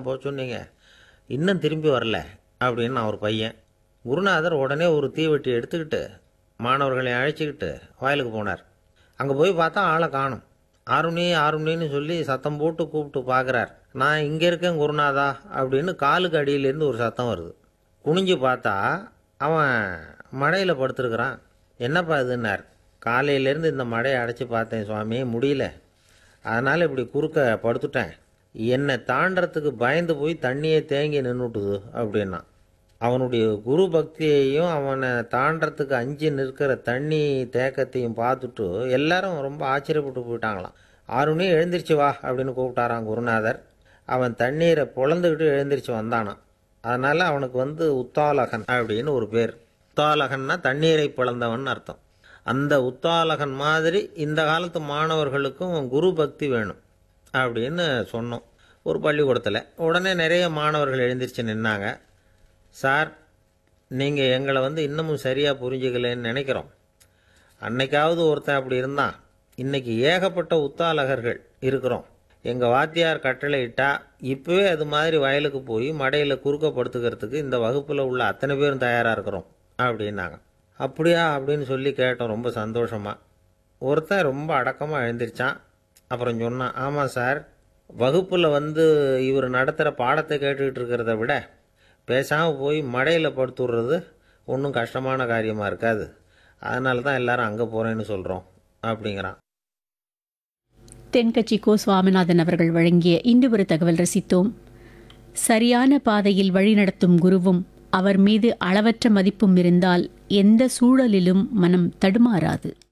தான் போக சொன்னீங்க இன்னும் திரும்பி வரல அப்படின்னு அவர் பையன் குருநாதர் உடனே ஒரு தீவெட்டி எடுத்துக்கிட்டு மாணவர்களை அழைச்சிக்கிட்டு வயலுக்கு போனார் அங்கே போய் பார்த்தா ஆளை காணும் ஆருணி ஆருணின்னு சொல்லி சத்தம் போட்டு கூப்பிட்டு பார்க்குறார் நான் இங்கே இருக்கேன் குருநாதா அப்படின்னு காலுக்கு அடியிலேருந்து ஒரு சத்தம் வருது குனிஞ்சு பார்த்தா அவன் மழையில் படுத்திருக்கிறான் என்னப்பா இதுன்னார் காலையிலேருந்து இந்த மழையை அடைச்சி பார்த்தேன் சுவாமி முடியல அதனால் இப்படி குறுக்க படுத்துட்டேன் என்னை தாண்டறதுக்கு பயந்து போய் தண்ணியே தேங்கி நின்றுட்டுது அப்படின்னா அவனுடைய குரு பக்தியையும் அவனை தாண்டறதுக்கு அஞ்சு நிற்கிற தண்ணி தேக்கத்தையும் பார்த்துட்டு எல்லாரும் ரொம்ப ஆச்சரியப்பட்டு போயிட்டாங்களாம் ஆறுனே எழுந்திரிச்சு வா அப்படின்னு கூப்பிட்டாராம் குருநாதர் அவன் தண்ணீரை பொழந்துக்கிட்டு எழுந்திரிச்சு வந்தானான் அதனால் அவனுக்கு வந்து உத்தாலகன் அப்படின்னு ஒரு பேர் உத்தாலகன்னா தண்ணீரை பிளந்தவன் அர்த்தம் அந்த உத்தாலகன் மாதிரி இந்த காலத்து மாணவர்களுக்கும் குரு பக்தி வேணும் அப்படின்னு சொன்னோம் ஒரு பள்ளிக்கூடத்தில் உடனே நிறைய மாணவர்கள் எழுந்திரிச்சு நின்னாங்க சார் நீங்கள் எங்களை வந்து இன்னமும் சரியாக புரிஞ்சுக்கலன்னு நினைக்கிறோம் அன்னைக்காவது ஒருத்தன் அப்படி இருந்தான் இன்னைக்கு ஏகப்பட்ட உத்தாலகர்கள் இருக்கிறோம் எங்கள் வாத்தியார் கட்டளை இட்டா இப்போவே அது மாதிரி வயலுக்கு போய் மடையில் குறுக்க படுத்துக்கிறதுக்கு இந்த வகுப்பில் உள்ள அத்தனை பேரும் தயாராக இருக்கிறோம் அப்படின்னாங்க அப்படியா அப்படின்னு சொல்லி கேட்டோம் ரொம்ப சந்தோஷமாக ஒருத்தன் ரொம்ப அடக்கமாக எழுந்திரிச்சான் அப்புறம் சொன்னான் ஆமாம் சார் வகுப்பில் வந்து இவர் நடத்துகிற பாடத்தை கேட்டுக்கிட்டு இருக்கிறத விட பேசாமல் போய் மடையில் படுத்துடுறது ஒன்றும் கஷ்டமான காரியமாக இருக்காது அதனால தான் எல்லாரும் அங்கே போகிறேன்னு சொல்கிறோம் அப்படிங்கிறான் தென்கட்சி கோ சுவாமிநாதன் அவர்கள் வழங்கிய இன்று ஒரு தகவல் ரசித்தோம் சரியான பாதையில் வழிநடத்தும் குருவும் அவர் மீது அளவற்ற மதிப்பும் இருந்தால் எந்த சூழலிலும் மனம் தடுமாறாது